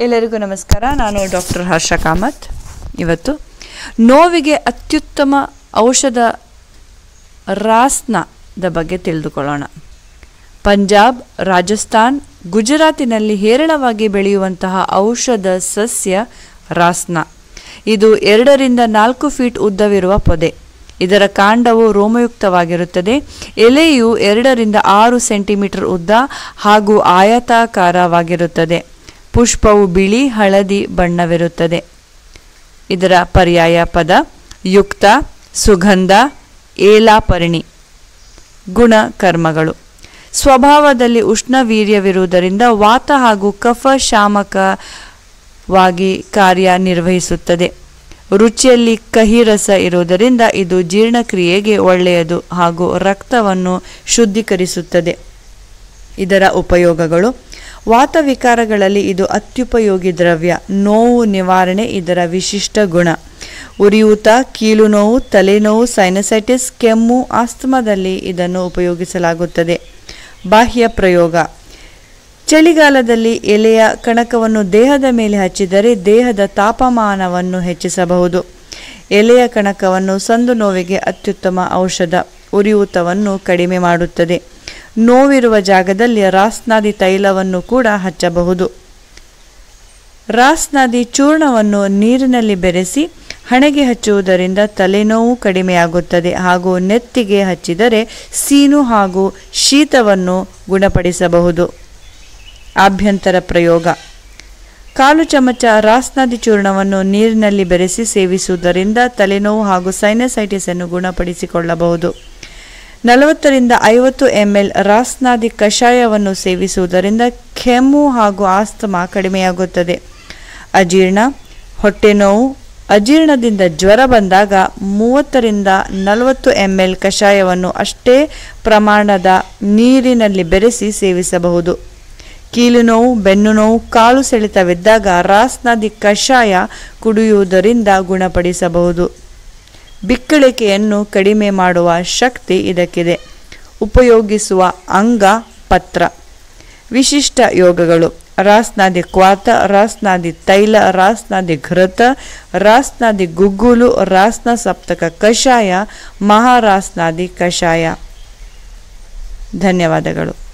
ಎಲ್ಲರಿಗೂ ನಮಸ್ಕಾರ ನಾನು ಡಾಕ್ಟರ್ ಹರ್ಷ ಕಾಮತ್ ಇವತ್ತು ನೋವಿಗೆ ಅತ್ಯುತ್ತಮ ಔಷಧ ರಾಸ್ನದ ಬಗ್ಗೆ ತಿಳಿದುಕೊಳ್ಳೋಣ ಪಂಜಾಬ್ ರಾಜಸ್ಥಾನ್ ಗುಜರಾತಿನಲ್ಲಿ ಹೇರಳವಾಗಿ ಬೆಳೆಯುವಂತಹ ಔಷಧ ಸಸ್ಯ ರಾಸ್ನ ಇದು ಎರಡರಿಂದ ನಾಲ್ಕು ಫೀಟ್ ಉದ್ದವಿರುವ ಪೊದೆ ಇದರ ಕಾಂಡವು ರೋಮಯುಕ್ತವಾಗಿರುತ್ತದೆ ಎಲೆಯು ಎರಡರಿಂದ ಆರು ಸೆಂಟಿಮೀಟರ್ ಉದ್ದ ಹಾಗೂ ಆಯತಾಕಾರವಾಗಿರುತ್ತದೆ ಪುಷ್ಪವು ಬಿಳಿ ಹಳದಿ ಬಣ್ಣವಿರುತ್ತದೆ ಇದರ ಪರ್ಯಾಯ ಪದ ಯುಕ್ತ ಸುಗಂಧ ಏಲಾಪರ್ಣಿ ಗುಣ ಕರ್ಮಗಳು ಸ್ವಭಾವದಲ್ಲಿ ಉಷ್ಣವೀರ್ಯವಿರುವುದರಿಂದ ವಾತ ಹಾಗೂ ಕಫ ಶಾಮಕವಾಗಿ ಕಾರ್ಯನಿರ್ವಹಿಸುತ್ತದೆ ರುಚಿಯಲ್ಲಿ ಕಹಿ ರಸ ಇರುವುದರಿಂದ ಇದು ಜೀರ್ಣಕ್ರಿಯೆಗೆ ಒಳ್ಳೆಯದು ಹಾಗೂ ರಕ್ತವನ್ನು ಶುದ್ಧೀಕರಿಸುತ್ತದೆ ಇದರ ಉಪಯೋಗಗಳು ವಾತವಿಕಾರಗಳಲ್ಲಿ ಇದು ಅತ್ಯುಪಯೋಗಿ ದ್ರವ್ಯ ನೋವು ನಿವಾರಣೆ ಇದರ ವಿಶಿಷ್ಟ ಗುಣ ಉರಿಯೂತ ಕೀಲು ನೋವು ತಲೆನೋವು ಸೈನಸೈಟಿಸ್ ಕೆಮ್ಮು ಆಸ್ತಮಾದಲ್ಲಿ ಇದನ್ನು ಉಪಯೋಗಿಸಲಾಗುತ್ತದೆ ಬಾಹ್ಯ ಪ್ರಯೋಗ ಚಳಿಗಾಲದಲ್ಲಿ ಎಲೆಯ ಕಣಕವನ್ನು ದೇಹದ ಮೇಲೆ ಹಚ್ಚಿದರೆ ದೇಹದ ತಾಪಮಾನವನ್ನು ಹೆಚ್ಚಿಸಬಹುದು ಎಲೆಯ ಕಣಕವನ್ನು ಸಂದು ನೋವಿಗೆ ಅತ್ಯುತ್ತಮ ಔಷಧ ಉರಿಯೂತವನ್ನು ಕಡಿಮೆ ಮಾಡುತ್ತದೆ ನೋವಿರುವ ಜಾಗದಲ್ಲಿ ರಾಸ್ನಾದಿ ತೈಲವನ್ನು ಕೂಡ ಹಚ್ಚಬಹುದು ರಾಸ್ನಾದಿ ಚೂರ್ಣವನ್ನು ನೀರಿನಲ್ಲಿ ಬೆರೆಸಿ ಹಣೆಗೆ ಹಚ್ಚುವುದರಿಂದ ತಲೆನೋವು ಕಡಿಮೆಯಾಗುತ್ತದೆ ಹಾಗೂ ನೆತ್ತಿಗೆ ಹಚ್ಚಿದರೆ ಸೀನು ಹಾಗೂ ಶೀತವನ್ನು ಗುಣಪಡಿಸಬಹುದು ಆಭ್ಯಂತರ ಪ್ರಯೋಗ ಕಾಲು ಚಮಚ ರಾಸ್ನಾದಿ ಚೂರ್ಣವನ್ನು ನೀರಿನಲ್ಲಿ ಬೆರೆಸಿ ಸೇವಿಸುವುದರಿಂದ ತಲೆನೋವು ಹಾಗೂ ಸೈನಸೈಟಿಸ್ ಅನ್ನು ಗುಣಪಡಿಸಿಕೊಳ್ಳಬಹುದು ನಲವತ್ತರಿಂದ ಐವತ್ತು ಎಂ ಎಲ್ ರಾಸ್ನಾದಿ ಕಷಾಯವನ್ನು ಸೇವಿಸುವುದರಿಂದ ಕೆಮ್ಮು ಹಾಗೂ ಆಸ್ತಮಾ ಕಡಿಮೆಯಾಗುತ್ತದೆ ಅಜೀರ್ಣ ಹೊಟ್ಟೆನೋವು ಅಜೀರ್ಣದಿಂದ ಜ್ವರ ಬಂದಾಗ ಮೂವತ್ತರಿಂದ ನಲವತ್ತು ಎಂ ಎಲ್ ಕಷಾಯವನ್ನು ಅಷ್ಟೇ ಪ್ರಮಾಣದ ನೀರಿನಲ್ಲಿ ಬೆರೆಸಿ ಸೇವಿಸಬಹುದು ಕೀಲು ನೋವು ಬೆನ್ನು ನೋವು ಕಾಲು ಸೆಳೆತವಿದ್ದಾಗ ರಾಸ್ನಾದಿ ಕಷಾಯ ಕುಡಿಯುವುದರಿಂದ ಗುಣಪಡಿಸಬಹುದು ಬಿಕ್ಕಳಿಕೆಯನ್ನು ಕಡಿಮೆ ಮಾಡುವ ಶಕ್ತಿ ಇದಕ್ಕಿದೆ ಉಪಯೋಗಿಸುವ ಅಂಗ ಪತ್ರ ವಿಶಿಷ್ಟ ಯೋಗಗಳು ರಾಸ್ನಾದಿ ಕ್ವಾತ ರಾಸ್ನಾದಿ ತೈಲ ರಾಸ್ನಾದಿ ಘೃತ ರಾಸ್ನಾದಿ ಗುಗ್ಗುಲು ರಾಸ್ನ ಸಪ್ತಕ ಕಷಾಯ ಮಹಾರಾಸ್ನಾದಿ ಕಷಾಯ ಧನ್ಯವಾದಗಳು